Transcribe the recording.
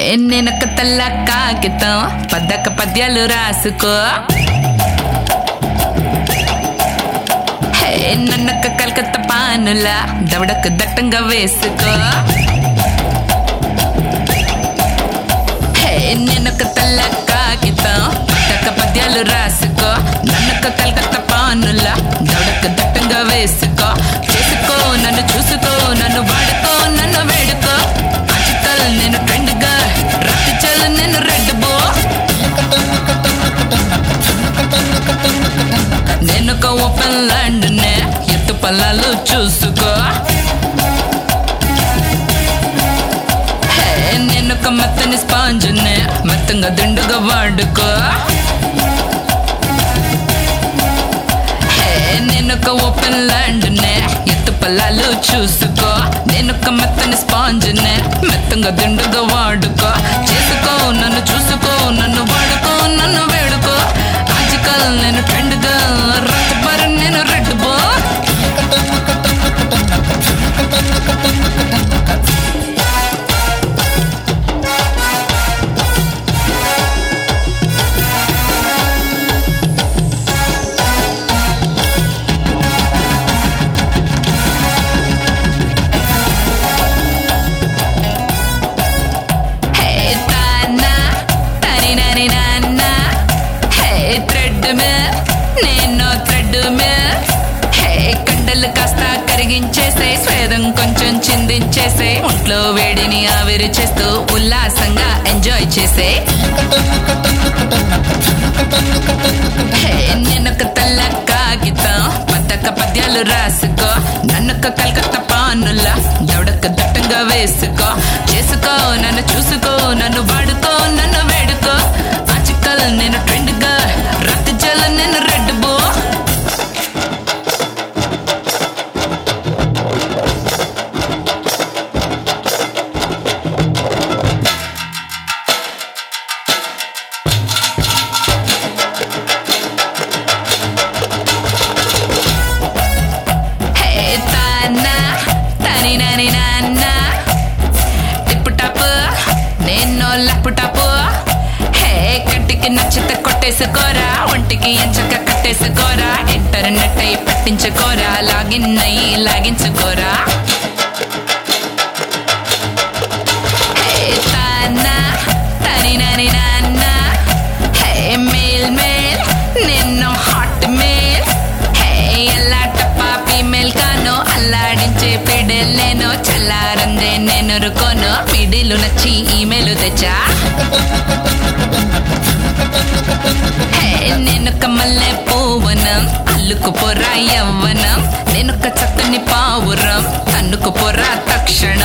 నేనొక తెల్ల కాగితం పద్దక పద్యాలు రాసుకో హే, నన్నొక కలకత్తా పానుల దవడకు దట్టంగా వేసుకో హే, నేనొక తెల్ల కాగితం పద్దక పద్యాలు రాసుకో నన్నొక కలకత్తా పానుల దవడకు దట్టంగా వేసుకో చేసుకో నన్ను చూసుకో నన్ను వాడుకో నన్ను వేడుకో ఆచికల్ నేను ట్రెండ్ గా రక్తి చల్ నేను రెడ్ బో నేను ఒక ఓపెన్ ల్యాండ్ నే ఎత్తు పల్లాలు చూసుకో హే, నేను ఒక మెత్తని స్పాంజ్ నే మెత్తంగా దిండుగా వాడుకో హే, నేను ఒక ఓపెన్ ల్యాండ్ నే ఎత్తు పల్లాలు చూసుకో నేను ఒక మెత్తని స్పాంజ్ నే మెత్తంగా దిండుగా వాడుకో చేసుకో నన్ను చూసుకో నన్ను వాడుకో నన్ను వేడుకో ఆజికల్ నేను ట్రెండ్ గా రక్తపర నేను రెడ్ బో హే తానా తని నని నాన్న హే థ్రెడ్ మిల్ నేను థ్రెడ్ మిల్ హే కండలు కాస్త కరిగించేసే స్వేదం కొంచెం చిందించేసే ఒంట్లో వేడిని ఆవిరి చేస్తూ ఉల్లాసంగా ఎంజాయ్ చేసే హే నేనొక తెల్ల కాగితం పద్దక పద్యాలు రాసుకో నన్నొక కలకత్తా పానుల దవడక దట్టంగా వేసుకో చేసుకో నన్ను చూసుకో నన్ను వాడుకో నన్ను వేడుకో ఆచికల్ నేను ట్రెండ్ గా రక్త జల నేను రెడ్ బో హే తానా తని నని నాన్న టిప్పు టాప్ నేను లప్పు టాపు హే కంటికి నచ్చితే కొట్టేసుకోరా ఒంటికి ఎంచక కట్టేసుకోరా ఇంటర్నెట్ అయి పట్టించుకోరా లాగిన్ అయి లాగించుకోరా హే తానా తని నని నాన్న హే మేల్ మేల్ నిన్ను హాట్ మేల్ హే ఎలా టప్పా ఫీమేల్ కాను అల్లాడించే పిడలేను చల్లారందే నేను రుకోను పిడిలు నచ్చి ఈమెయిల్ తెచ్చా హే నేనొక మల్లె పూవనం అల్లుకు పొరా యవ్వనం నేనొక చక్కని పావురం తన్నుకు పొరా తక్షణం